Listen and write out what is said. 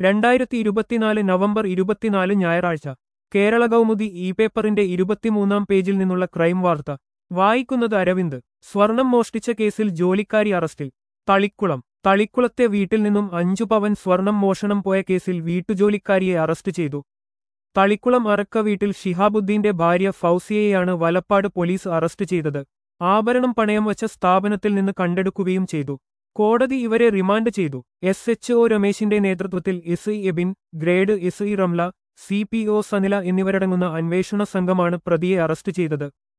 രണ്ടായിരത്തി ഇരുപത്തിനാല് നവംബർ ഇരുപത്തിനാല് ഞായറാഴ്ച കേരള കൗമുദി ഇ പേപ്പറിന്റെ ഇരുപത്തിമൂന്നാം പേജിൽ നിന്നുള്ള ക്രൈം വാർത്ത വായിക്കുന്നത് അരവിന്ദ് സ്വർണം മോഷ്ടിച്ച കേസിൽ ജോലിക്കാരി അറസ്റ്റിൽ തളിക്കുളം തളിക്കുളത്തെ വീട്ടിൽ നിന്നും അഞ്ചു പവൻ സ്വർണം മോഷണം പോയ കേസിൽ വീട്ടുജോലിക്കാരിയെ അറസ്റ്റ് ചെയ്തു തളിക്കുളം അറക്ക വീട്ടിൽ ഷിഹാബുദ്ദീന്റെ ഭാര്യ ഫൗസിയയെയാണ് വലപ്പാട് പോലീസ് അറസ്റ്റ് ചെയ്തത് ആഭരണം പണയം വച്ച സ്ഥാപനത്തിൽ നിന്ന് കണ്ടെടുക്കുകയും ചെയ്തു കോടതി ഇവരെ റിമാൻഡ് ചെയ്തു എസ് എച്ച് ഒ രമേശിന്റെ നേതൃത്വത്തിൽ S I Abin grade S I Ramla C P O Sanila എന്നിവരടങ്ങുന്ന അന്വേഷണ സംഘമാണ് പ്രതിയെ അറസ്റ്റ് ചെയ്തത്